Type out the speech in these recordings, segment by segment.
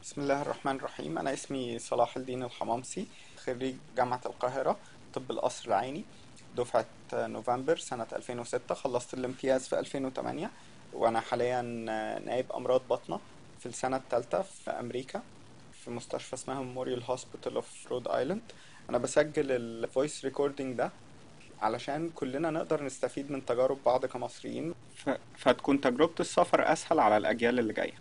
بسم الله الرحمن الرحيم أنا اسمي صلاح الدين الحمامسي خريج جامعة القاهرة طب القصر العيني دفعة نوفمبر سنة 2006 خلصت الامتياز في 2008 وأنا حاليا نائب أمراض بطنة في السنة الثالثة في أمريكا في مستشفى اسمها ميموريال هوسبيتال اوف رود ايلاند أنا بسجل الفويس ريكوردينج ده علشان كلنا نقدر نستفيد من تجارب بعض كمصريين ف... فتكون تجربة السفر أسهل على الأجيال اللي جاية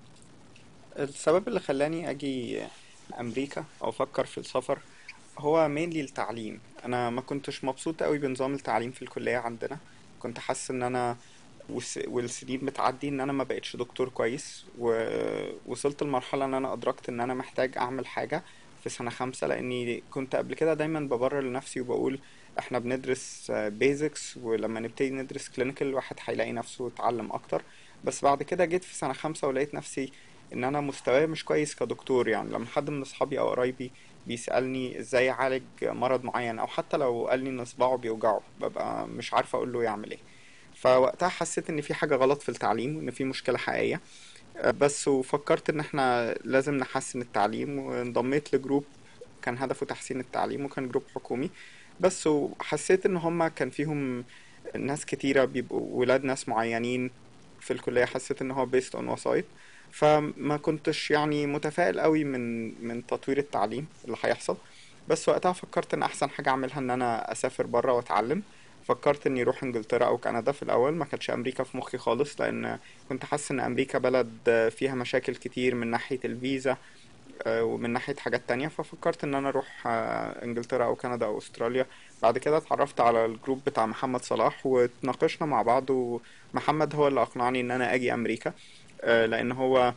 السبب اللي خلاني أجي أمريكا أو أفكر في السفر هو مينلي التعليم أنا ما كنتش مبسوط قوي بنظام التعليم في الكلية عندنا كنت حاسس إن أنا والس- والسنين بتعدي إن أنا ما بقتش دكتور كويس ووصلت لمرحلة إن أنا أدركت إن أنا محتاج أعمل حاجة في سنة خمسة لأني كنت قبل كده دايما ببرر لنفسي وبقول احنا بندرس بيزكس ولما نبتدي ندرس كلينيكال الواحد هيلاقي نفسه اتعلم اكتر بس بعد كده جيت في سنة خمسة ولقيت نفسي ان انا مستواي مش كويس كدكتور يعني لما حد من اصحابي او قرايبي بيسألني ازاي اعالج مرض معين او حتى لو قال لي ان صباعه بيوجعه ببقى مش عارفة اقول له يعمل ايه فوقتها حسيت ان في حاجة غلط في التعليم وان في مشكلة حقيقية بس وفكرت ان احنا لازم نحسن التعليم وانضميت لجروب كان هدفه تحسين التعليم وكان جروب حكومي بس وحسيت ان هما كان فيهم ناس كتيرة بيبقوا ولاد ناس معينين في الكلية حسيت ان هو بيست اون وسايط فما كنتش يعني متفائل قوي من من تطوير التعليم اللي هيحصل بس وقتها فكرت ان احسن حاجة اعملها ان انا اسافر بره واتعلم فكرت اني اروح انجلترا او كندا في الاول ما كانتش امريكا في مخي خالص لان كنت حاسس ان امريكا بلد فيها مشاكل كتير من ناحية الفيزا آه، ومن ناحية حاجات تانية ففكرت ان انا اروح آه، انجلترا او كندا او استراليا بعد كده اتعرفت على الجروب بتاع محمد صلاح واتناقشنا مع بعض ومحمد هو اللي اقنعني ان انا اجي امريكا آه، لان هو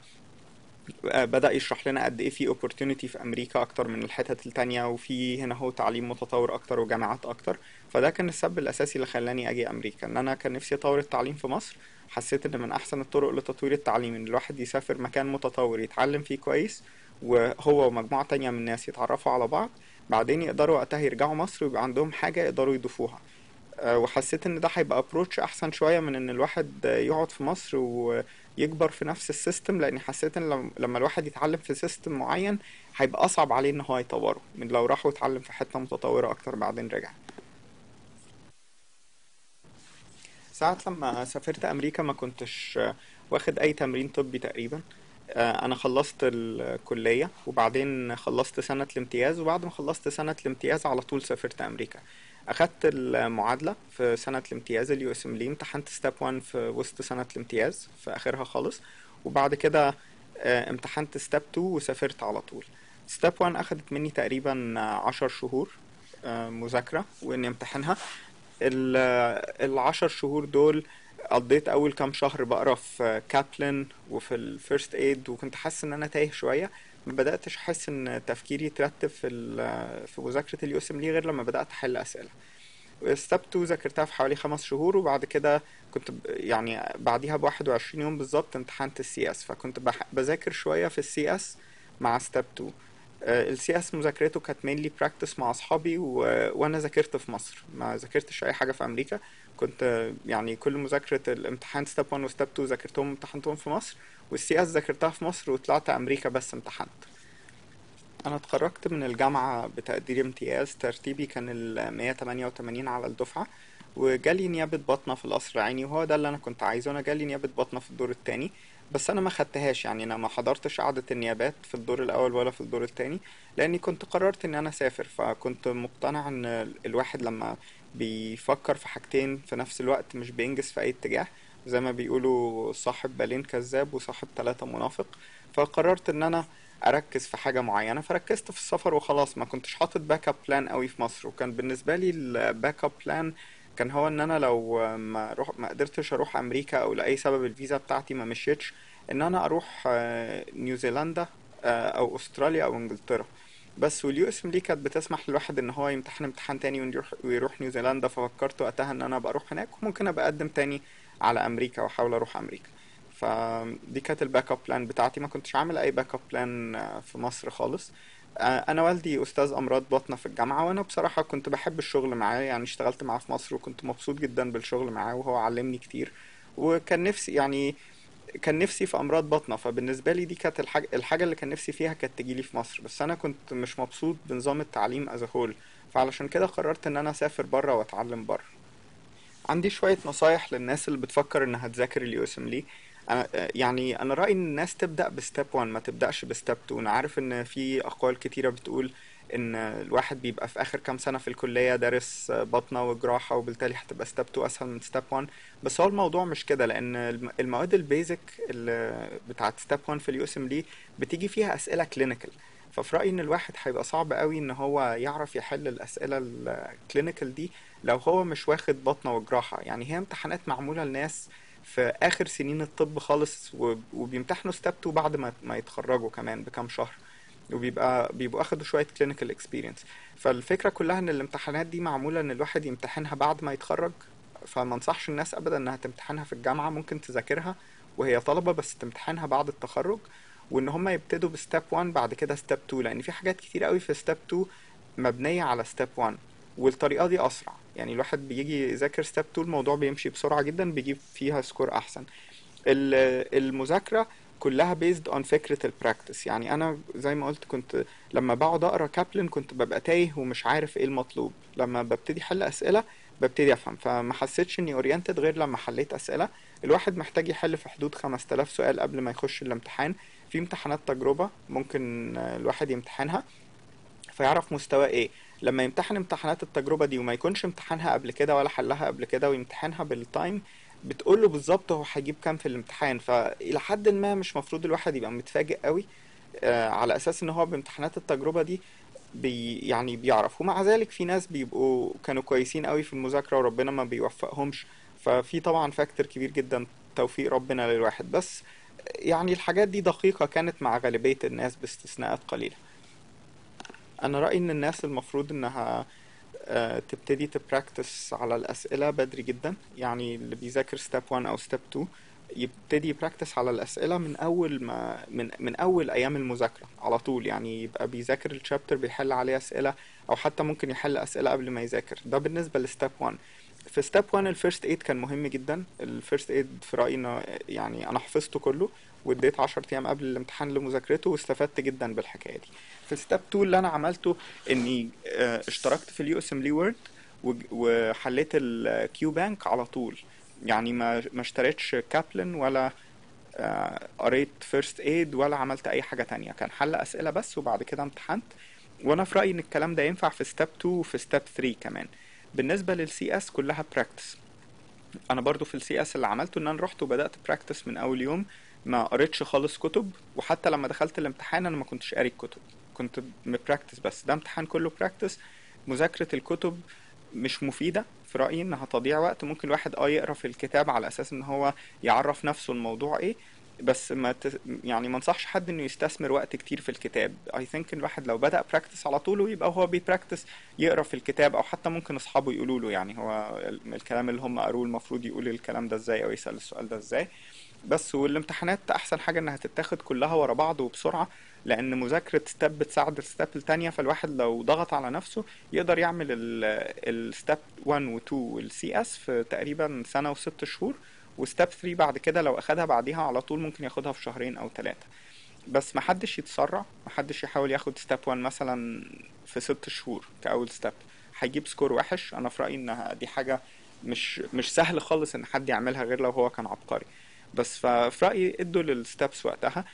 آه، بدأ يشرح لنا قد ايه في opportunity في امريكا اكتر من الحتت التانية وفي هنا هو تعليم متطور اكتر وجامعات اكتر فده كان السبب الاساسي اللي خلاني اجي امريكا ان انا كان نفسي اطور التعليم في مصر حسيت ان من احسن الطرق لتطوير التعليم ان الواحد يسافر مكان متطور يتعلم فيه كويس وهو ومجموعة تانية من الناس يتعرفوا على بعض بعدين يقدروا وقتها يرجعوا مصر ويبقى عندهم حاجة يقدروا يضيفوها آه، وحسيت ان ده هيبقى ابروتش احسن شوية من ان الواحد آه، يقعد في مصر ويكبر في نفس السيستم لاني حسيت ان لم- لما الواحد يتعلم في سيستم معين هيبقى اصعب عليه ان هو يطوره من لو راح واتعلم في حتة متطورة اكتر بعدين رجع ساعة لما سافرت أمريكا ما كنتش آه، واخد أي تمرين طبي تقريبا آه، أنا خلصت الكلية وبعدين خلصت سنة الامتياز وبعد ما خلصت سنة الامتياز على طول سافرت أمريكا أخدت المعادلة في سنة الامتياز اليو اس ام لي امتحنت ستيب 1 في وسط سنة الامتياز في آخرها خالص وبعد كده آه، امتحنت ستيب 2 وسافرت على طول ستيب 1 أخدت مني تقريبا آه، عشر شهور آه، مذاكرة وإني امتحنها ال- العشر شهور دول قضيت اول كام شهر بقرا في كابلن وفي الفيرست ايد وكنت حاسس ان انا تايه شويه ما بداتش احس ان تفكيري يترتب في ال- في مذاكره اليو اس ام لي غير لما بدات احل اسئله ستيب 2 ذاكرتها في حوالي خمس شهور وبعد كده كنت ب- يعني بعديها ب 21 يوم بالظبط امتحنت السي اس فكنت بح- بذاكر شويه في السي اس مع ستيب 2 السي اس مذاكرته كانت مينلي براكتس مع اصحابي و... وانا ذاكرت في مصر ما ذاكرتش اي حاجه في امريكا كنت آه، يعني كل مذاكره الامتحان ستيب 1 وستيب 2 ذاكرتهم امتحنتهم في مصر والسي اس ذاكرتها في مصر وطلعت امريكا بس امتحنت انا اتخرجت من الجامعه بتقدير امتياز ترتيبي كان ال 188 على الدفعه وجالي نيابه بطنه في القصر العيني وهو ده اللي انا كنت عايزه انا جالي نيابه بطنه في الدور التاني بس انا ما خدتهاش يعني انا ما حضرتش قعده النيابات في الدور الاول ولا في الدور التاني لاني كنت قررت ان انا اسافر فكنت مقتنع ان الواحد لما بيفكر في حاجتين في نفس الوقت مش بينجز في اي اتجاه زي ما بيقولوا صاحب بالين كذاب وصاحب ثلاثة منافق فقررت ان انا اركز في حاجة معينة فركزت في السفر وخلاص ما كنتش حاطط باك اب بلان قوي في مصر وكان بالنسبة لي الباك اب بلان كان هو ان انا لو ما روح ما قدرتش اروح امريكا او لاي سبب الفيزا بتاعتي ما مشيتش ان انا اروح آه، نيوزيلندا آه، او استراليا او انجلترا بس واليو اس ام لي كانت بتسمح للواحد ان هو يمتحن امتحان تاني ويروح ويروح نيوزيلندا ففكرت وقتها ان انا ابقى اروح هناك وممكن ابقى اقدم تاني على امريكا واحاول اروح امريكا فدي كانت الباك اب بلان بتاعتي ما كنتش عامل اي باك اب بلان في مصر خالص آه، انا والدي استاذ امراض باطنه في الجامعه وانا بصراحه كنت بحب الشغل معاه يعني اشتغلت معاه في مصر وكنت مبسوط جدا بالشغل معاه وهو علمني كتير وكان نفسي يعني كان نفسي في امراض بطنه فبالنسبه لي دي كانت الحاجه الحاجه اللي كان نفسي فيها كانت تجيلي في مصر بس انا كنت مش مبسوط بنظام التعليم از هول فعلشان كده قررت ان انا اسافر بره واتعلم بره عندي شويه نصايح للناس اللي بتفكر انها تذاكر اليو اس ام لي أنا يعني انا رايي ان الناس تبدا بستيب 1 ما تبداش بستيب 2 انا عارف ان في اقوال كتيره بتقول ان الواحد بيبقى في اخر كام سنه في الكليه دارس بطنه وجراحه وبالتالي هتبقى ستيب 2 اسهل من ستيب 1 بس هو الموضوع مش كده لان الم- المواد البيزك اللي بتاعت ستيب 1 في اليو اس ام دي بتيجي فيها اسئله كلينيكال ففي رايي ان الواحد هيبقى صعب قوي ان هو يعرف يحل الاسئله الكلينيكال دي لو هو مش واخد بطنه وجراحه يعني هي امتحانات معموله لناس في اخر سنين الطب خالص و- وبيمتحنوا ستيب 2 بعد ما ما يتخرجوا كمان بكام شهر وبيبقى بيبقوا اخدوا شويه كلينيكال اكسبيرينس فالفكره كلها ان الامتحانات دي معموله ان الواحد يمتحنها بعد ما يتخرج فما انصحش الناس ابدا انها تمتحنها في الجامعه ممكن تذاكرها وهي طلبه بس تمتحنها بعد التخرج وان هم يبتدوا بستيب 1 بعد كده ستيب 2 لان في حاجات كتير قوي في ستيب 2 مبنيه على ستيب 1 والطريقه دي اسرع يعني الواحد بيجي يذاكر ستيب 2 الموضوع بيمشي بسرعه جدا بيجيب فيها سكور احسن ال- المذاكره كلها بيزد اون فكره البراكتس يعني انا زي ما قلت كنت لما بقعد اقرا كابلن كنت ببقى تايه ومش عارف ايه المطلوب لما ببتدي احل اسئله ببتدي افهم فما حسيتش اني اورينتد غير لما حليت اسئله الواحد محتاج يحل في حدود 5000 سؤال قبل ما يخش الامتحان في امتحانات تجربه ممكن آه، الواحد يمتحنها فيعرف مستواه ايه لما يمتحن امتحانات التجربة دي وما يكونش امتحانها قبل كده ولا حلها قبل كده ويمتحنها بالتايم بتقول له بالظبط هو هيجيب كام في الامتحان فإلى حد ما مش مفروض الواحد يبقى متفاجئ قوي آه، على أساس إن هو بامتحانات التجربة دي بي يعني بيعرف ومع ذلك في ناس بيبقوا كانوا كويسين قوي في المذاكرة وربنا ما بيوفقهمش ففي طبعا فاكتور كبير جدا توفيق ربنا للواحد بس يعني الحاجات دي دقيقة كانت مع غالبية الناس باستثناءات قليلة انا رايي ان الناس المفروض انها آه، تبتدي تبراكتس على الاسئله بدري جدا يعني اللي بيذاكر ستيب 1 او ستيب 2 يبتدي يبراكتس على الاسئله من اول ما من من اول ايام المذاكره على طول يعني يبقى بيذاكر الشابتر بيحل عليه اسئله او حتى ممكن يحل اسئله قبل ما يذاكر ده بالنسبه لستيب 1 في ستيب 1 الفيرست ايد كان مهم جدا الفيرست ايد في رايي انه يعني انا حفظته كله واديت 10 ايام قبل الامتحان لمذاكرته واستفدت جدا بالحكايه دي في ستيب 2 اللي انا عملته اني آه، اشتركت في اليو اس ام لي وورد وحليت الكيو بانك على طول يعني ما ما اشتريتش كابلن ولا آه، قريت فيرست ايد ولا عملت اي حاجه تانية كان حل اسئله بس وبعد كده امتحنت وانا في رايي ان الكلام ده ينفع في ستيب 2 وفي ستيب 3 كمان بالنسبه للسي اس كلها براكتس انا برضو في السي اس اللي عملته ان انا رحت وبدات براكتس من اول يوم ما قريتش خالص كتب وحتى لما دخلت الامتحان انا ما كنتش قاري الكتب كنت مبراكتس بس ده امتحان كله براكتس مذاكره الكتب مش مفيده في رايي انها تضييع وقت ممكن الواحد اه يقرا في الكتاب على اساس ان هو يعرف نفسه الموضوع ايه بس ما ت... يعني ما انصحش حد انه يستثمر وقت كتير في الكتاب اي ثينك الواحد لو بدأ براكتس على طول ويبقى هو بيبراكتس يقرا في الكتاب او حتى ممكن اصحابه يقولوا له يعني هو ال- الكلام اللي هم قروه المفروض يقول الكلام ده ازاي او يسأل السؤال ده ازاي بس والامتحانات احسن حاجه انها تتاخد كلها ورا بعض وبسرعه لان مذاكره ستيب بتساعد الستيب التانية فالواحد لو ضغط على نفسه يقدر يعمل الستيب 1 و 2 والسي اس في تقريبا سنه وست شهور وستيب 3 بعد كده لو اخدها بعديها على طول ممكن ياخدها في شهرين او ثلاثه بس محدش يتسرع محدش يحاول ياخد ستيب 1 مثلا في ست شهور كأول ستيب هيجيب سكور وحش انا في رأيي انها دي حاجة مش مش سهل خالص ان حد يعملها غير لو هو كان عبقري بس ففي رأيي ادوا للستبس وقتها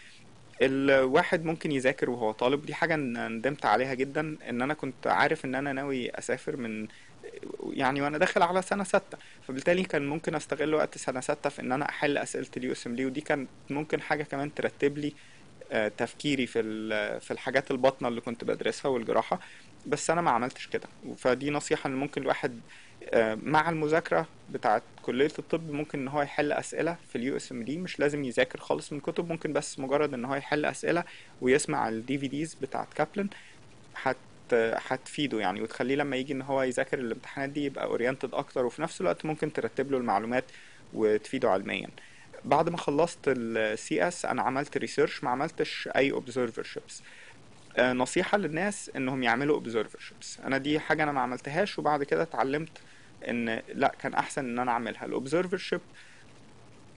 الواحد ممكن يذاكر وهو طالب دي حاجة ن- ندمت عليها جدا ان انا كنت عارف ان انا ناوي اسافر من يعني وانا داخل على سنة ستة فبالتالي كان ممكن استغل وقت سنة ستة في ان انا احل اسئلة اليو اس ام لي ودي كانت ممكن حاجة كمان ترتب لي آه، تفكيري في ال- في الحاجات الباطنة اللي كنت بدرسها والجراحة بس انا ما عملتش كده فدي نصيحة ان ممكن الواحد آه، مع المذاكرة بتاعت كلية الطب ممكن ان هو يحل اسئلة في اليو اس ام دي مش لازم يذاكر خالص من كتب ممكن بس مجرد ان هو يحل اسئلة ويسمع الدي في ديز بتاعت كابلن هت هتفيده يعني وتخليه لما يجي ان هو يذاكر الامتحانات دي يبقى اورينتد اكتر وفي نفس الوقت ممكن ترتب له المعلومات وتفيده علميا بعد ما خلصت السي اس انا عملت ريسيرش ما عملتش اي اوبزرفرشيبس نصيحة للناس انهم يعملوا اوبزرفرشيبس انا دي حاجة انا ما عملتهاش وبعد كده اتعلمت ان لا كان احسن ان انا اعملها الاوبزرفرشيب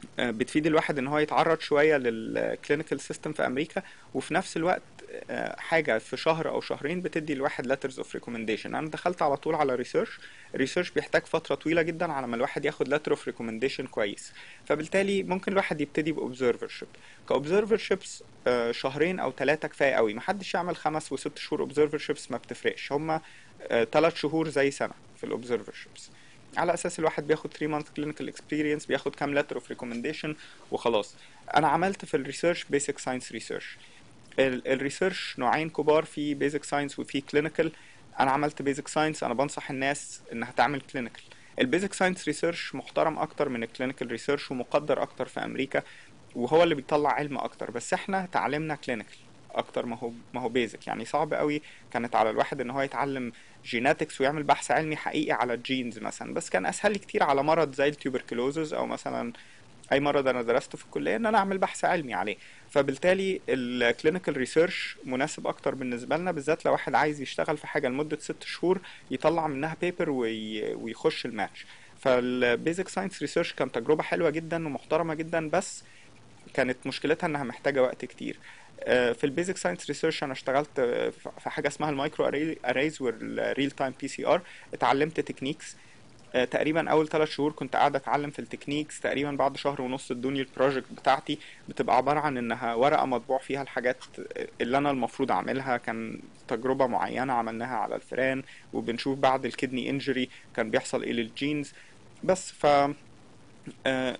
آه، بتفيد الواحد ان هو يتعرض شويه للكلينيكال سيستم في امريكا وفي نفس الوقت آه، حاجه في شهر او شهرين بتدي الواحد letters اوف ريكومنديشن انا دخلت على طول على ريسيرش الريسيرش بيحتاج فتره طويله جدا على ما الواحد ياخد letter اوف ريكومنديشن كويس فبالتالي ممكن الواحد يبتدي باوبزرفرشيب كاوبزرفرشيبس شهرين او ثلاثه كفايه قوي محدش يعمل خمس وست شهور اوبزرفرشيبس ما بتفرقش هما ثلاث شهور زي سنه في الاوبزرفرشيبس على اساس الواحد بياخد 3 مانث كلينيكال اكسبيرينس بياخد كام لتر اوف ريكومنديشن وخلاص انا عملت في الريسيرش بيسك ساينس ريسيرش الريسيرش نوعين كبار في بيزك ساينس وفي كلينيكال انا عملت بيزك ساينس انا بنصح الناس انها تعمل كلينيكال البيزك ساينس ريسيرش محترم اكتر من الكلينيكال ريسيرش ومقدر اكتر في امريكا وهو اللي بيطلع علم اكتر بس احنا تعلمنا كلينيكال اكتر ما هو ما هو بيزك يعني صعب قوي كانت على الواحد ان هو يتعلم جيناتكس ويعمل بحث علمي حقيقي على الجينز مثلا بس كان اسهل لي كتير على مرض زي التوبركلوزز او مثلا اي مرض انا درسته في الكليه ان انا اعمل بحث علمي عليه فبالتالي الكلينيكال ريسيرش مناسب اكتر بالنسبه لنا بالذات لو واحد عايز يشتغل في حاجه لمده ست شهور يطلع منها بيبر وي... ويخش الماتش فالبيزك ساينس ريسيرش كان تجربه حلوه جدا ومحترمه جدا بس كانت مشكلتها انها محتاجه وقت كتير آه، في البيزك ساينس ريسيرش انا اشتغلت آه، في حاجه اسمها المايكرو اريز والريل تايم بي سي ار اتعلمت تكنيكس آه، تقريبا اول ثلاث شهور كنت قاعد اتعلم في التكنيكس تقريبا بعد شهر ونص ادوني البروجكت بتاعتي بتبقى عباره عن انها ورقه مطبوع فيها الحاجات اللي انا المفروض اعملها كان تجربه معينه عملناها على الفئران وبنشوف بعد الكدني انجري كان بيحصل ايه للجينز بس ف آه،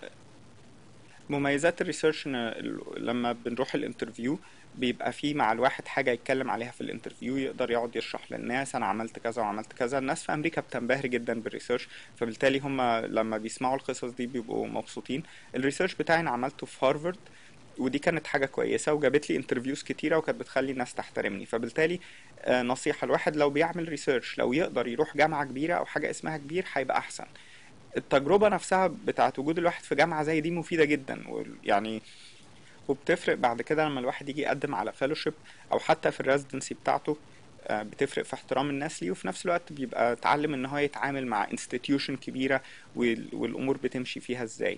مميزات الريسيرش ان لما بنروح الانترفيو بيبقى فيه مع الواحد حاجة يتكلم عليها في الانترفيو يقدر يقعد يشرح للناس انا عملت كذا وعملت كذا الناس في امريكا بتنبهر جدا بالريسيرش فبالتالي هم لما بيسمعوا القصص دي بيبقوا مبسوطين الريسيرش بتاعي انا عملته في هارفارد ودي كانت حاجة كويسة وجابت لي انترفيوز كتيرة وكانت بتخلي الناس تحترمني فبالتالي آه، نصيحة الواحد لو بيعمل ريسيرش لو يقدر يروح جامعة كبيرة او حاجة اسمها كبير هيبقى احسن التجربة نفسها بتاعت وجود الواحد في جامعة زي دي مفيدة جدا يعني وبتفرق بعد كده لما الواحد يجي يقدم على فيلوشيب او حتى في الريزيدنسي بتاعته آه، بتفرق في احترام الناس ليه وفي نفس الوقت بيبقى اتعلم ان هو يتعامل مع انستتيوشن كبيرة وال- والامور بتمشي فيها ازاي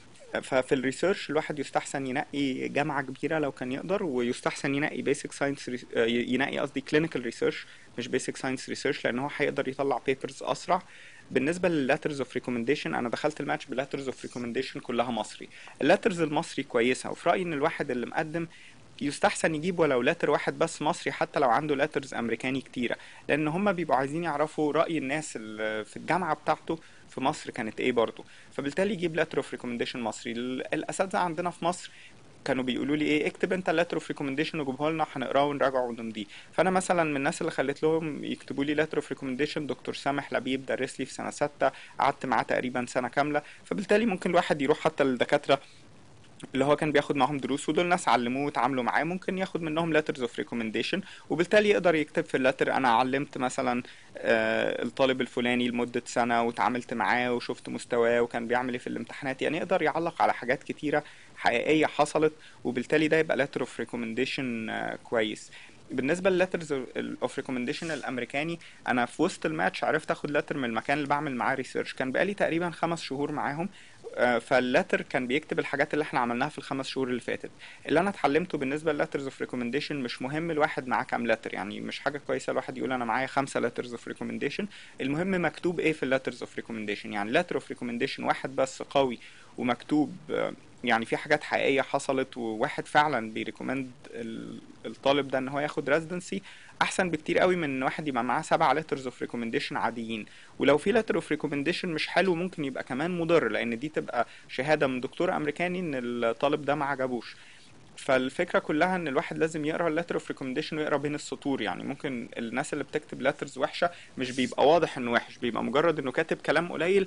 ففي الريسيرش الواحد يستحسن ينقي جامعة كبيرة لو كان يقدر ويستحسن ينقي بيسك ساينس ينقي قصدي كلينيكال ريسيرش مش بيسك ساينس ريسيرش لان هو هيقدر يطلع بيبرز اسرع بالنسبة لللاترز اوف ريكومنديشن انا دخلت الماتش بلاترز اوف ريكومنديشن كلها مصري اللاترز المصري كويسة وفي رأيي ان الواحد اللي مقدم يستحسن يجيب ولو لاتر واحد بس مصري حتى لو عنده لاترز امريكاني كتيره لان هم بيبقوا عايزين يعرفوا راي الناس اللي في الجامعه بتاعته في مصر كانت ايه برضه فبالتالي يجيب لاتر اوف ريكومنديشن مصري ال- الاساتذه عندنا في مصر كانوا بيقولوا لي ايه اكتب انت اللتر اوف ريكومنديشن وجيبه لنا هنقراه ونراجعه ونمضيه فانا مثلا من الناس اللي خليت لهم يكتبوا لي لتر اوف ريكومنديشن دكتور سامح لبيب درس لي في سنه سته قعدت معاه تقريبا سنه كامله فبالتالي ممكن الواحد يروح حتى للدكاتره اللي هو كان بياخد معاهم دروس ودول ناس علموه وتعاملوا معاه ممكن ياخد منهم letters of recommendation وبالتالي يقدر يكتب في اللتر انا علمت مثلا آه، الطالب الفلاني لمدة سنة وتعاملت معاه وشفت مستواه وكان بيعمل ايه في الامتحانات يعني يقدر يعلق على حاجات كتيرة حقيقية حصلت وبالتالي ده يبقى letter of recommendation آه، كويس بالنسبة للترز اوف ريكومنديشن الامريكاني انا في وسط الماتش عرفت اخد لتر من المكان اللي بعمل معاه ريسيرش كان بقالي تقريبا خمس شهور معاهم آه، فاللتر كان بيكتب الحاجات اللي احنا عملناها في الخمس شهور اللي فاتت اللي انا اتعلمته بالنسبه للترز اوف ريكومنديشن مش مهم الواحد معاه كام لتر يعني مش حاجه كويسه الواحد يقول انا معايا خمسه لترز اوف ريكومنديشن المهم مكتوب ايه في اللترز اوف ريكومنديشن يعني لتر اوف ريكومنديشن واحد بس قوي ومكتوب آه، يعني في حاجات حقيقيه حصلت وواحد فعلا بيريكومند ال- الطالب ده ان هو ياخد ريزيدنسي احسن بكتير قوي من ان واحد يبقى معاه سبعة لترز اوف ريكومنديشن عاديين ولو في لتر اوف ريكومنديشن مش حلو ممكن يبقى كمان مضر لان دي تبقى شهاده من دكتور امريكاني ان الطالب ده ما عجبوش فالفكره كلها ان الواحد لازم يقرا اللتر اوف ريكومنديشن ويقرا بين السطور يعني ممكن الناس اللي بتكتب لترز وحشه مش بيبقى واضح انه وحش بيبقى مجرد انه كاتب كلام قليل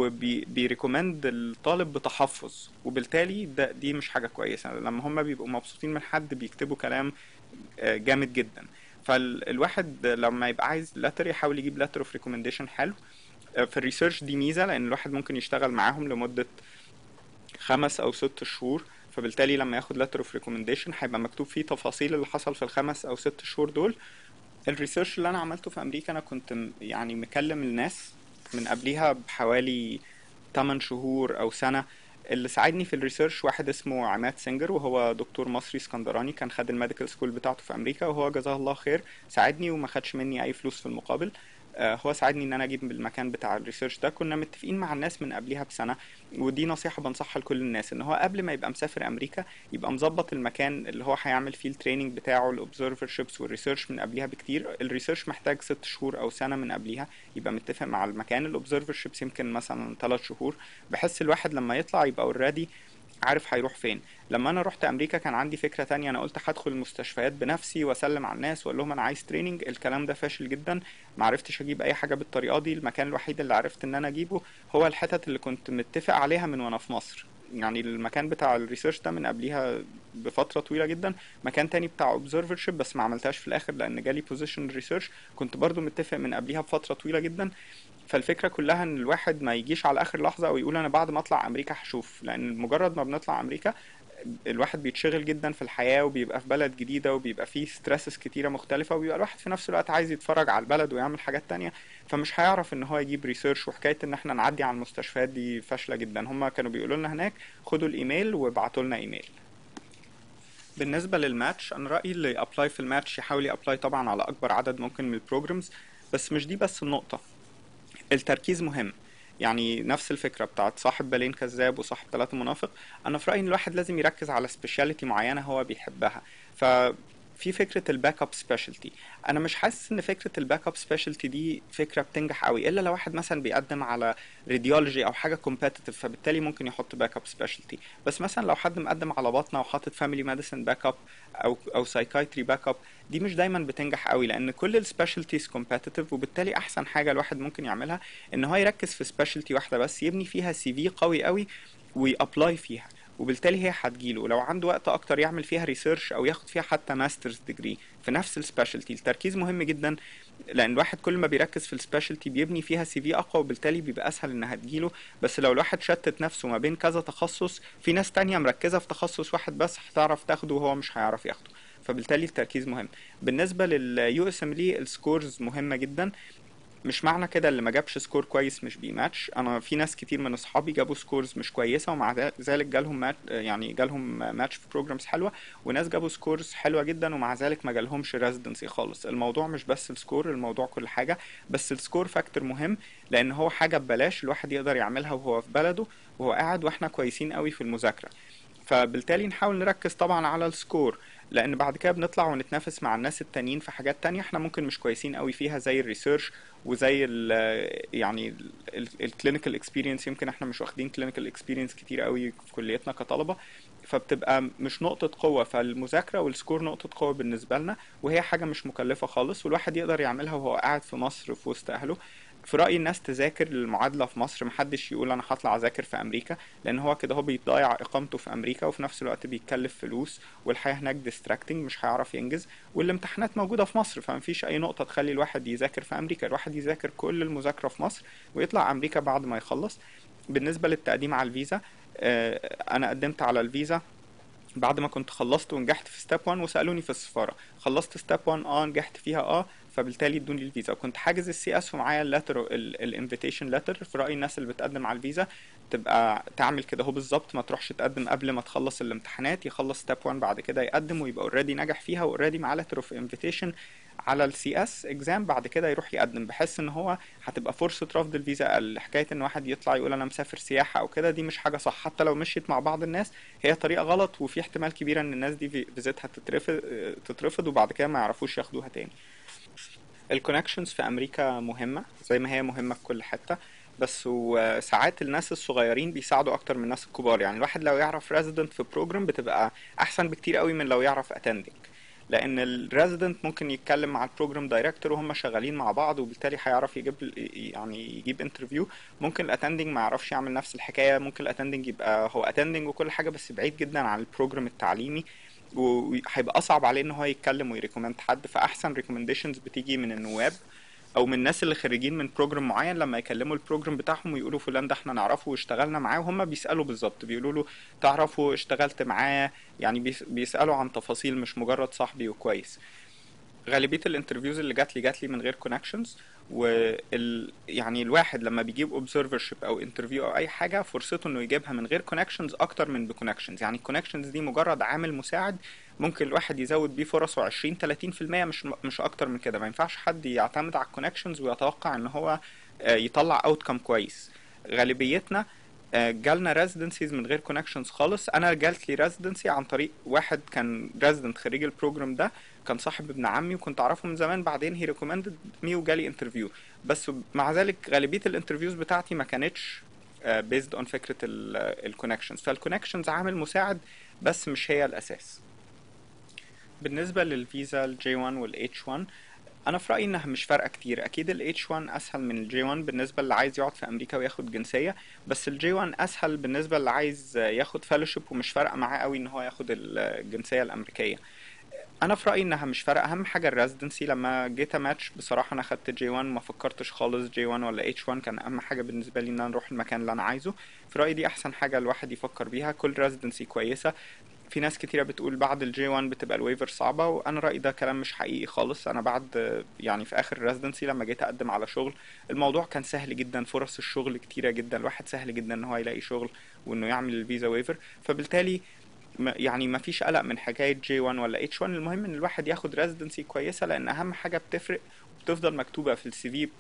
وبيريكومند الطالب بتحفظ وبالتالي ده دي مش حاجه كويسه لما هم بيبقوا مبسوطين من حد بيكتبوا كلام آه، جامد جدا فالواحد لما يبقى عايز لتر يحاول يجيب لتر اوف ريكومنديشن حلو آه، في الريسيرش دي ميزه لان الواحد ممكن يشتغل معاهم لمده خمس او ست شهور فبالتالي لما ياخد letter of recommendation هيبقى مكتوب فيه تفاصيل اللي حصل في الخمس او ست شهور دول الريسيرش اللي انا عملته في امريكا انا كنت م- يعني مكلم الناس من قبليها بحوالي 8 شهور او سنة اللي ساعدني في الريسيرش واحد اسمه عماد سنجر وهو دكتور مصري اسكندراني كان خد الميديكال سكول بتاعته في امريكا وهو جزاه الله خير ساعدني وما خدش مني اي فلوس في المقابل آه، هو ساعدني ان انا اجيب المكان بتاع الريسيرش ده كنا متفقين مع الناس من قبلها بسنه ودي نصيحه بنصحها لكل الناس ان هو قبل ما يبقى مسافر امريكا يبقى مظبط المكان اللي هو هيعمل فيه التريننج بتاعه الاوبزرفر شيبس والريسيرش من قبلها بكتير الريسيرش محتاج ست شهور او سنه من قبلها يبقى متفق مع المكان الاوبزرفر شيبس يمكن مثلا ثلاث شهور بحس الواحد لما يطلع يبقى اوريدي عارف هيروح فين لما انا رحت امريكا كان عندي فكره تانية انا قلت هدخل المستشفيات بنفسي واسلم على الناس واقول لهم انا عايز تريننج الكلام ده فاشل جدا ما عرفتش اجيب اي حاجه بالطريقه دي المكان الوحيد اللي عرفت ان انا اجيبه هو الحتت اللي كنت متفق عليها من وانا في مصر يعني المكان بتاع الريسيرش ده من قبليها بفتره طويله جدا مكان تاني بتاع اوبزرفرشيب بس ما عملتهاش في الاخر لان جالي بوزيشن ريسيرش كنت برضو متفق من قبليها بفتره طويله جدا فالفكره كلها ان الواحد ما يجيش على اخر لحظه او يقول انا بعد ما اطلع امريكا هشوف لان مجرد ما بنطلع امريكا الواحد بيتشغل جدا في الحياه وبيبقى في بلد جديده وبيبقى فيه ستريسز كتيره مختلفه وبيبقى الواحد في نفس الوقت عايز يتفرج على البلد ويعمل حاجات تانية فمش هيعرف ان هو يجيب ريسيرش وحكايه ان احنا نعدي على المستشفيات دي فاشله جدا هما كانوا بيقولوا لنا هناك خدوا الايميل وابعتوا لنا ايميل بالنسبه للماتش انا رايي اللي ابلاي في الماتش يحاول يابلاي طبعا على اكبر عدد ممكن من البروجرامز بس مش دي بس النقطه التركيز مهم يعني نفس الفكره بتاعت صاحب بالين كذاب وصاحب ثلاثة منافق انا في رايي ان الواحد لازم يركز على سبيشاليتي معينه هو بيحبها ف في فكره الباك اب سبيشالتي انا مش حاسس ان فكره الباك اب سبيشالتي دي فكره بتنجح قوي الا لو واحد مثلا بيقدم على راديولوجي او حاجه كومبetitive فبالتالي ممكن يحط باك اب سبيشالتي بس مثلا لو حد مقدم على بطنه وحاطط فاميلي ميديسن باك اب او او سايكايتري باك اب دي مش دايما بتنجح قوي لان كل السبيشالتيز كومبetitive وبالتالي احسن حاجه الواحد ممكن يعملها ان هو يركز في سبيشالتي واحده بس يبني فيها سي في قوي قوي ويابلاي فيها وبالتالي هي هتجيله ولو عنده وقت اكتر يعمل فيها ريسيرش او ياخد فيها حتى ماسترز ديجري في نفس السبيشالتي التركيز مهم جدا لان الواحد كل ما بيركز في السبيشالتي بيبني فيها سي في اقوى وبالتالي بيبقى اسهل انها تجيله بس لو الواحد شتت نفسه ما بين كذا تخصص في ناس تانية مركزة في تخصص واحد بس هتعرف تاخده وهو مش هيعرف ياخده فبالتالي التركيز مهم بالنسبه لليو اس ام لي السكورز مهمه جدا مش معنى كده اللي ما جابش سكور كويس مش بيماتش انا في ناس كتير من اصحابي جابوا سكورز مش كويسه ومع ذلك جالهم مات يعني جالهم ماتش في بروجرامز حلوه وناس جابوا سكورز حلوه جدا ومع ذلك ما جالهمش ريزيدنسي خالص الموضوع مش بس السكور الموضوع كل حاجه بس السكور فاكتور مهم لان هو حاجه ببلاش الواحد يقدر يعملها وهو في بلده وهو قاعد واحنا كويسين قوي في المذاكره فبالتالي نحاول نركز طبعا على السكور لان بعد كده بنطلع ونتنافس مع الناس التانيين في حاجات تانية احنا ممكن مش كويسين قوي فيها زي الريسيرش وزي ال يعني الكلينيكال اكسبيرينس يمكن احنا مش واخدين كلينيكال اكسبيرينس كتير قوي في كليتنا كطلبه فبتبقى مش نقطة قوة فالمذاكرة والسكور نقطة قوة بالنسبة لنا وهي حاجة مش مكلفة خالص والواحد يقدر يعملها وهو قاعد في مصر في وسط أهله في رأيي الناس تذاكر المعادلة في مصر محدش يقول أنا هطلع أذاكر في أمريكا لأن هو كده هو بيضيع إقامته في أمريكا وفي نفس الوقت بيتكلف فلوس والحياة هناك ديستراكتنج مش هيعرف ينجز والامتحانات موجودة في مصر فمفيش أي نقطة تخلي الواحد يذاكر في أمريكا الواحد يذاكر كل المذاكرة في مصر ويطلع أمريكا بعد ما يخلص بالنسبة للتقديم على الفيزا أنا قدمت على الفيزا بعد ما كنت خلصت ونجحت في ستيب 1 وسالوني في السفاره خلصت ستيب 1 اه نجحت فيها اه فبالتالي ادوني الفيزا وكنت حاجز السي اس ومعايا اللتر الانفيتيشن لتر في رايي الناس اللي بتقدم على الفيزا تبقى تعمل كده هو بالظبط ما تروحش تقدم قبل ما تخلص الامتحانات يخلص ستيب 1 بعد كده يقدم ويبقى اوريدي نجح فيها واوريدي معاه لتر اوف انفيتيشن على السي اس اكزام بعد كده يروح يقدم بحس ان هو هتبقى فرصه رفض الفيزا اقل حكايه ان واحد يطلع يقول انا مسافر سياحه او كده دي مش حاجه صح حتى لو مشيت مع بعض الناس هي طريقه غلط وفي احتمال كبير ان الناس دي فيزتها تترفض تترفض وبعد كده ما يعرفوش ياخدوها تاني الكونكشنز في امريكا مهمه زي ما هي مهمه في كل حته بس وساعات الناس الصغيرين بيساعدوا اكتر من الناس الكبار يعني الواحد لو يعرف ريزيدنت في بروجرام بتبقى احسن بكتير قوي من لو يعرف اتندنج لان الريزيدنت ممكن يتكلم مع البروجرام دايركتور وهم شغالين مع بعض وبالتالي هيعرف يجيب يعني يجيب انترفيو ممكن الاتندنج ما يعرفش يعمل نفس الحكايه ممكن الاتندنج يبقى هو اتندنج وكل حاجه بس بعيد جدا عن البروجرام التعليمي وهيبقى اصعب عليه ان هو يتكلم ويريكومند حد فاحسن ريكومنديشنز بتيجي من النواب او من الناس اللي خريجين من بروجرام معين لما يكلموا البروجرام بتاعهم ويقولوا فلان ده احنا نعرفه واشتغلنا معاه وهم بيسالوا بالظبط بيقولوا له تعرفه اشتغلت معاه يعني بيسالوا عن تفاصيل مش مجرد صاحبي وكويس غالبيه الانترفيوز اللي جات لي جات لي من غير كونكشنز وال يعني الواحد لما بيجيب اوبزرفرشيب او انترفيو او اي حاجه فرصته انه يجيبها من غير كونكشنز اكتر من بكونكشنز يعني الكونكشنز دي مجرد عامل مساعد ممكن الواحد يزود بيه فرصه 20 30% مش مش اكتر من كده ما ينفعش حد يعتمد على الكونكشنز ويتوقع ان هو آه، يطلع اوتكم كويس غالبيتنا آه، جالنا ريزيدنسيز من غير كونكشنز خالص انا جالت لي ريزيدنسي عن طريق واحد كان ريزيدنت خريج البروجرام ده كان صاحب ابن عمي وكنت اعرفه من زمان بعدين هي ريكومندد مي وجالي انترفيو بس مع ذلك غالبيه الانترفيوز بتاعتي ما كانتش بيزد اون فكره الكونكشنز فالكونكشنز عامل مساعد بس مش هي الاساس بالنسبه للفيزا الجي 1 والاتش 1 انا في رايي انها مش فارقه كتير اكيد الاتش 1 اسهل من الجي 1 بالنسبه اللي عايز يقعد في امريكا وياخد جنسيه بس الجي 1 اسهل بالنسبه اللي عايز ياخد فellowship ومش فارقه معاه قوي ان هو ياخد الجنسيه الامريكيه انا في رايي انها مش فارقه اهم حاجه الريزدنسي لما جيت ماتش بصراحه انا خدت جي 1 ما فكرتش خالص جي 1 ولا اتش 1 كان اهم حاجه بالنسبه لي ان انا اروح المكان اللي انا عايزه في رايي دي احسن حاجه الواحد يفكر بيها كل ريزدنسي كويسه في ناس كتيرة بتقول بعد الجي 1 بتبقى الويفر صعبة وانا رأيي ده كلام مش حقيقي خالص انا بعد يعني في اخر الريزدنسي لما جيت اقدم على شغل الموضوع كان سهل جدا فرص الشغل كتيرة جدا الواحد سهل جدا ان هو يلاقي شغل وانه يعمل الفيزا ويفر فبالتالي ما- يعني ما فيش قلق من حكاية جي 1 ولا اتش 1 المهم ان الواحد ياخد ريزدنسي كويسة لان اهم حاجة بتفرق وبتفضل مكتوبة في السي في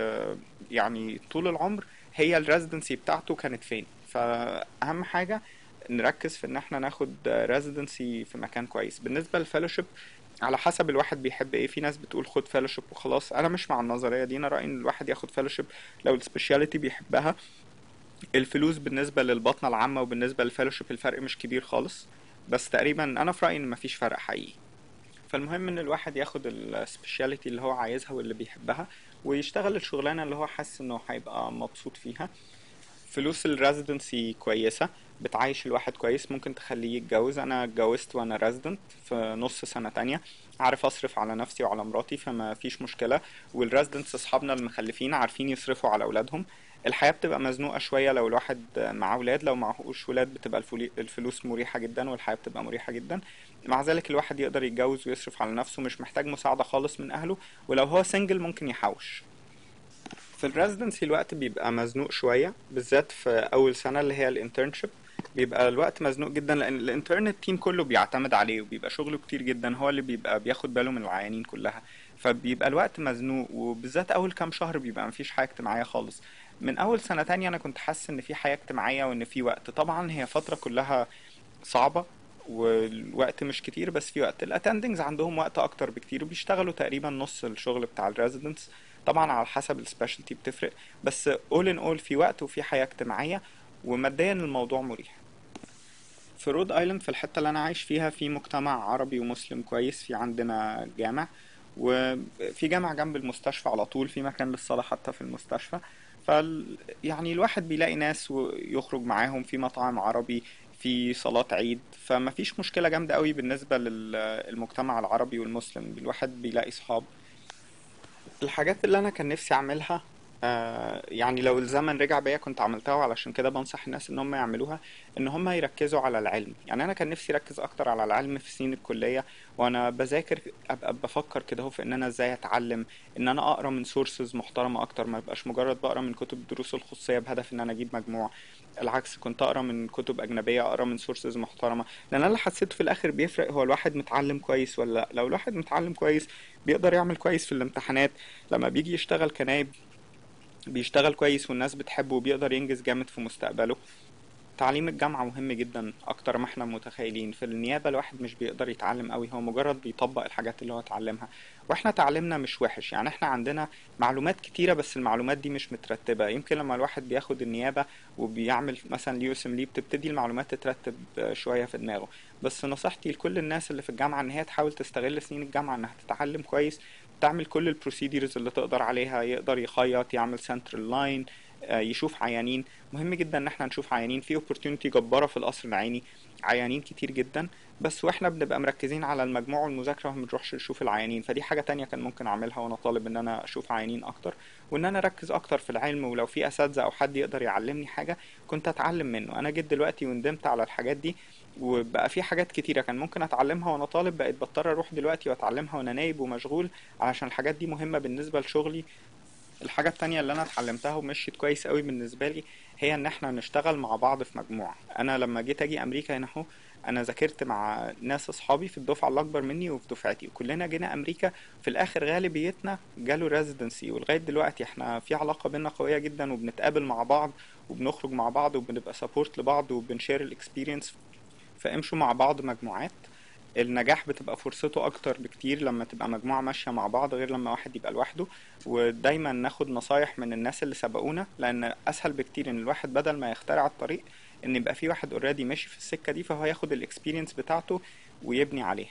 يعني طول العمر هي الريزدنسي بتاعته كانت فين فاهم حاجة نركز في ان احنا ناخد ريزيدنسي في مكان كويس بالنسبه للفellowship على حسب الواحد بيحب ايه في ناس بتقول خد fellowship وخلاص انا مش مع النظريه دي انا رايي ان الواحد ياخد fellowship لو السبيشاليتي بيحبها الفلوس بالنسبه للبطنه العامه وبالنسبه للفellowship الفرق مش كبير خالص بس تقريبا انا في رايي ان مفيش فرق حقيقي فالمهم ان الواحد ياخد السبيشاليتي اللي هو عايزها واللي بيحبها ويشتغل الشغلانه اللي هو حاسس انه هيبقى مبسوط فيها فلوس الريزيدنسي كويسة بتعيش الواحد كويس ممكن تخليه يتجوز انا اتجوزت وانا ريزيدنت في نص سنة تانية عارف اصرف على نفسي وعلى مراتي فما فيش مشكلة والريزيدنتس اصحابنا المخلفين عارفين يصرفوا على اولادهم الحياة بتبقى مزنوقة شوية لو الواحد معاه ولاد لو معهوش ولاد بتبقى الفلي- الفلوس مريحة جدا والحياة بتبقى مريحة جدا مع ذلك الواحد يقدر يتجوز ويصرف على نفسه مش محتاج مساعدة خالص من أهله ولو هو سنجل ممكن يحوش في الريزيدنسي الوقت بيبقى مزنوق شوية بالذات في أول سنة اللي هي الانترنشيب بيبقى الوقت مزنوق جدا لأن الانترن التيم كله بيعتمد عليه وبيبقى شغله كتير جدا هو اللي بيبقى بياخد باله من العيانين كلها فبيبقى الوقت مزنوق وبالذات أول كام شهر بيبقى مفيش حياة اجتماعية خالص من أول سنة تانية أنا كنت حاسس إن في حياة اجتماعية وإن في وقت طبعا هي فترة كلها صعبة والوقت مش كتير بس في وقت الاتندنجز عندهم وقت اكتر بكتير وبيشتغلوا تقريبا نص الشغل بتاع الريزيدنتس طبعا على حسب السبيشالتي بتفرق بس اول ان اول في وقت وفي حياة اجتماعية وماديا الموضوع مريح في رود ايلاند في الحتة اللي انا عايش فيها في مجتمع عربي ومسلم كويس في عندنا جامع وفي جامع جنب المستشفى على طول في مكان للصلاة حتى في المستشفى فال يعني الواحد بيلاقي ناس ويخرج معاهم في مطعم عربي في صلاة عيد فما فيش مشكلة جامدة قوي بالنسبة للمجتمع العربي والمسلم الواحد بيلاقي صحاب الحاجات اللي انا كان نفسي اعملها آه، يعني لو الزمن رجع بيا كنت عملتها وعلشان كده بنصح الناس ان هم يعملوها ان هم يركزوا على العلم يعني انا كان نفسي اركز اكتر على العلم في سنين الكليه وانا بذاكر ابقى بفكر كده هو في ان انا ازاي اتعلم ان انا اقرا من سورسز محترمه اكتر ما يبقاش مجرد بقرا من كتب الدروس الخصوصيه بهدف ان انا اجيب مجموع العكس كنت اقرا من كتب اجنبيه اقرا من سورسز محترمه لان انا اللي حسيته في الاخر بيفرق هو الواحد متعلم كويس ولا لا لو الواحد متعلم كويس بيقدر يعمل كويس في الامتحانات لما بيجي يشتغل كنايب بيشتغل كويس والناس بتحبه وبيقدر ينجز جامد في مستقبله تعليم الجامعة مهم جدا أكتر ما احنا متخيلين في النيابة الواحد مش بيقدر يتعلم قوي هو مجرد بيطبق الحاجات اللي هو اتعلمها واحنا تعليمنا مش وحش يعني احنا عندنا معلومات كتيرة بس المعلومات دي مش مترتبة يمكن لما الواحد بياخد النيابة وبيعمل مثلا اليو اس ام لي بتبتدي المعلومات تترتب شوية في دماغه بس نصيحتي لكل الناس اللي في الجامعة ان هي تحاول تستغل سنين الجامعة انها تتعلم كويس تعمل كل البروسيدرز اللي تقدر عليها يقدر يخيط يعمل سنترال لاين يشوف عيانين مهم جدا ان احنا نشوف عيانين في opportunity جبارة في القصر العيني عيانين كتير جدا بس واحنا بنبقى مركزين على المجموع والمذاكرة وما بنروحش نشوف العيانين فدي حاجة تانية كان ممكن اعملها وانا طالب ان انا اشوف عيانين اكتر وان انا اركز اكتر في العلم ولو في اساتذة او حد يقدر يعلمني حاجة كنت اتعلم منه انا جيت دلوقتي وندمت على الحاجات دي وبقى في حاجات كتيرة كان ممكن اتعلمها وانا طالب بقيت بضطر اروح دلوقتي واتعلمها وانا نايب ومشغول علشان الحاجات دي مهمة بالنسبة لشغلي الحاجة التانية اللي أنا اتعلمتها ومشيت كويس قوي بالنسبة لي هي إن إحنا نشتغل مع بعض في مجموعة أنا لما جيت أجي أمريكا هنا أهو أنا ذاكرت مع ناس أصحابي في الدفعة الأكبر مني وفي دفعتي وكلنا جينا أمريكا في الآخر غالبيتنا جالوا ريزيدنسي ولغاية دلوقتي إحنا في علاقة بينا قوية جدا وبنتقابل مع بعض وبنخرج مع بعض وبنبقى سبورت لبعض وبنشير الإكسبيرينس فامشوا مع بعض مجموعات النجاح بتبقى فرصته اكتر بكتير لما تبقى مجموعة ماشية مع بعض غير لما واحد يبقى لوحده ودايما ناخد نصايح من الناس اللي سبقونا لان اسهل بكتير ان الواحد بدل ما يخترع الطريق ان يبقى في واحد اوريدي ماشي في السكة دي فهو ياخد الاكسبيرينس بتاعته ويبني عليها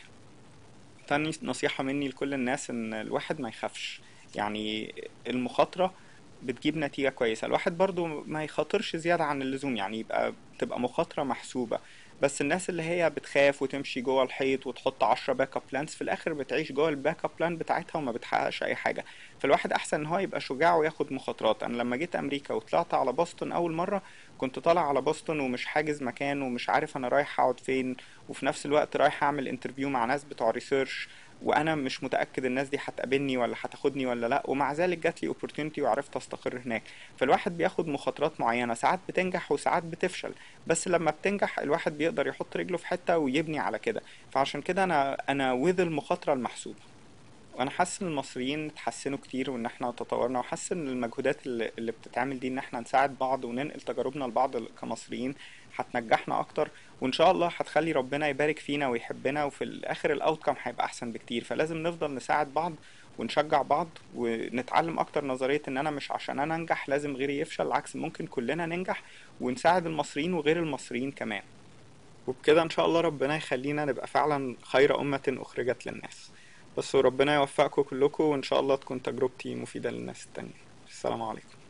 تاني نصيحة مني لكل الناس ان الواحد ما يخافش يعني المخاطرة بتجيب نتيجة كويسة الواحد برضو ما يخاطرش زيادة عن اللزوم يعني يبقى تبقى مخاطرة محسوبة بس الناس اللي هي بتخاف وتمشي جوه الحيط وتحط عشرة باك اب بلانز في الاخر بتعيش جوه الباك اب بلان بتاعتها وما بتحققش اي حاجه فالواحد احسن ان هو يبقى شجاع وياخد مخاطرات انا لما جيت امريكا وطلعت على بoston اول مره كنت طالع على بoston ومش حاجز مكان ومش عارف انا رايح اقعد فين وفي نفس الوقت رايح اعمل انترفيو مع ناس بتوع ريسيرش وانا مش متاكد الناس دي هتقابلني ولا هتاخدني ولا لا ومع ذلك جات لي opportunity وعرفت استقر هناك فالواحد بياخد مخاطرات معينه ساعات بتنجح وساعات بتفشل بس لما بتنجح الواحد بيقدر يحط رجله في حته ويبني على كده فعشان كده انا انا وذ المخاطره المحسوبه وانا حاسس ان المصريين اتحسنوا كتير وان احنا تطورنا وحاسس ان المجهودات اللي, اللي بتتعمل دي ان احنا نساعد بعض وننقل تجاربنا لبعض كمصريين هتنجحنا اكتر وان شاء الله هتخلي ربنا يبارك فينا ويحبنا وفي الاخر الاوتكم هيبقى احسن بكتير فلازم نفضل نساعد بعض ونشجع بعض ونتعلم اكتر نظرية ان انا مش عشان انا انجح لازم غيري يفشل العكس ممكن كلنا ننجح ونساعد المصريين وغير المصريين كمان وبكده ان شاء الله ربنا يخلينا نبقى فعلا خير امة اخرجت للناس بس وربنا يوفقكم كلكم وان شاء الله تكون تجربتي مفيدة للناس التانية السلام عليكم